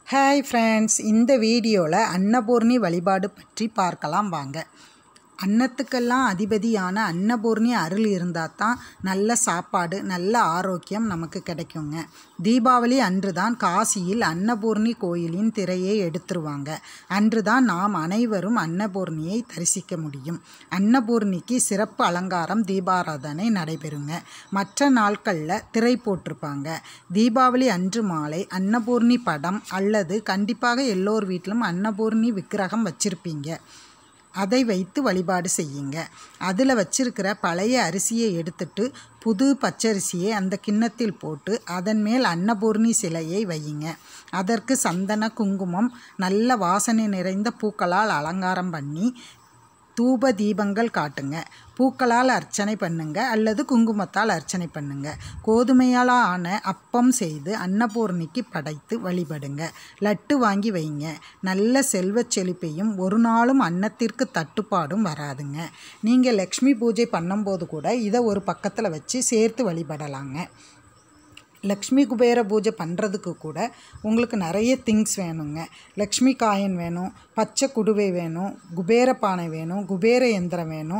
hi friends இந்த வீடியோவில் அன்னபூர்ணி வழிபாடு பற்றி பார்க்கலாம் வாங்க அன்னத்துக்கெல்லாம் அதிபதியான அன்னபூர்ணி அருள் இருந்தால் தான் நல்ல சாப்பாடு நல்ல ஆரோக்கியம் நமக்கு கிடைக்குங்க தீபாவளி அன்று தான் காசியில் அன்னபூர்ணி கோயிலின் திரையை எடுத்துருவாங்க அன்று தான் நாம் அனைவரும் அன்னபூர்ணியை தரிசிக்க முடியும் அன்னபூர்ணிக்கு சிறப்பு அலங்காரம் தீபாராதனை நடைபெறுங்க மற்ற நாட்களில் திரை போட்டிருப்பாங்க தீபாவளி அன்று மாலை அன்னபூர்ணி படம் அல்லது கண்டிப்பாக எல்லோர் வீட்டிலும் அன்னபூர்ணி விக்கிரகம் வச்சுருப்பீங்க அதை வைத்து வழிபாடு செய்யுங்க அதில் வச்சிருக்கிற பழைய அரிசியை எடுத்துட்டு புது பச்சரிசியை அந்த கிண்ணத்தில் போட்டு அதன் மேல் அன்னபூர்ணி சிலையை வையுங்க அதற்கு சந்தன குங்குமம் நல்ல வாசனை நிறைந்த பூக்களால் அலங்காரம் பண்ணி தூப தீபங்கள் காட்டுங்க பூக்களால் அர்ச்சனை பண்ணுங்க அல்லது குங்குமத்தால் அர்ச்சனை பண்ணுங்க கோதுமையால் ஆன அப்பம் செய்து அன்னபூர்ணிக்கு படைத்து வழிபடுங்க லட்டு வாங்கி வைங்க நல்ல செல்வச் செழிப்பையும் ஒரு நாளும் அன்னத்திற்கு தட்டுப்பாடும் வராதுங்க நீங்கள் லக்ஷ்மி பூஜை பண்ணும்போது கூட இதை ஒரு பக்கத்தில் வச்சு சேர்த்து வழிபடலாங்க லக்ஷ்மி குபேர பூஜை பண்ணுறதுக்கு கூட உங்களுக்கு நிறைய திங்ஸ் வேணுங்க லக்ஷ்மி காயின் வேணும் பச்சை குடுவை வேணும் குபேர பானை வேணும் குபேர எந்திரம் வேணும்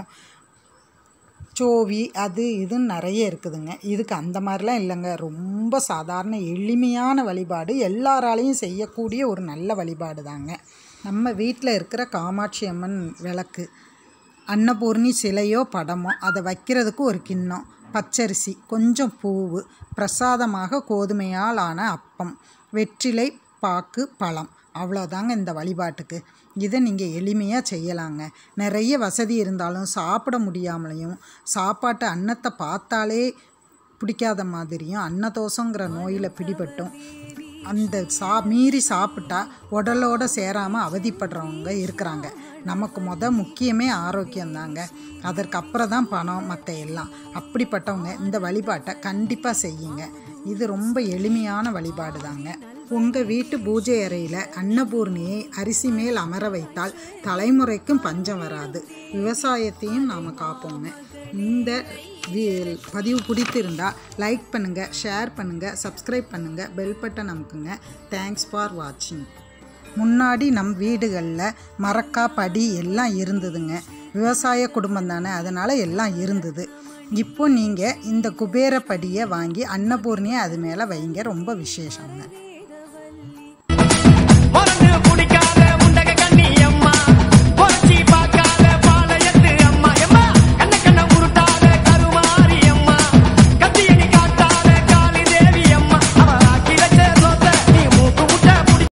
சோவி அது இதுன்னு நிறைய இருக்குதுங்க இதுக்கு அந்த மாதிரிலாம் இல்லைங்க ரொம்ப சாதாரண எளிமையான வழிபாடு எல்லாராலையும் செய்யக்கூடிய ஒரு நல்ல வழிபாடு தாங்க நம்ம வீட்டில் இருக்கிற காமாட்சி அம்மன் விளக்கு அன்னபூர்ணி சிலையோ படமோ அதை வைக்கிறதுக்கு ஒரு கிண்ணம் பச்சரிசி கொஞ்சம் பூவு பிரசாதமாக கோதுமையால் ஆன அப்பம் வெற்றிலை பாக்கு பழம் அவ்வளோதாங்க இந்த வழிபாட்டுக்கு இதை நீங்கள் எளிமையாக செய்யலாங்க நிறைய வசதி இருந்தாலும் சாப்பிட முடியாமலையும் சாப்பாட்டு அன்னத்தை பார்த்தாலே பிடிக்காத மாதிரியும் அன்னதோஷங்கிற நோயில் பிடிபட்டும் அந்த சா மீறி சாப்பிட்டா உடலோட சேராமல் அவதிப்படுறவங்க இருக்கிறாங்க நமக்கு முத முக்கியமே ஆரோக்கியம்தாங்க அதற்கப்புறம் தான் பணம் மற்ற எல்லாம் அப்படிப்பட்டவங்க இந்த வழிபாட்டை கண்டிப்பாக செய்யுங்க இது ரொம்ப எளிமையான வழிபாடு தாங்க உங்கள் வீட்டு பூஜை அறையில் அன்னபூர்ணியை அரிசி மேல் அமர வைத்தால் தலைமுறைக்கும் பஞ்சம் வராது விவசாயத்தையும் நாம் காப்போங்க இந்த வி- பதிவு பிடித்திருந்தால் லைக் பண்ணுங்கள் ஷேர் பண்ணுங்கள் சப்ஸ்கிரைப் பண்ணுங்கள் பெல் பட்டன் அமுக்குங்க தேங்க்ஸ் ஃபார் வாட்சிங் முன்னாடி நம் வீடுகளில் மரக்கா படி எல்லாம் இருந்ததுங்க விவசாய குடும்பம் தானே அதனால் எல்லாம் இருந்தது இப்போ நீங்கள் இந்த குபேர படியை வாங்கி அன்னபூர்ணியை அது மேலே வைங்க ரொம்ப விசேஷங்க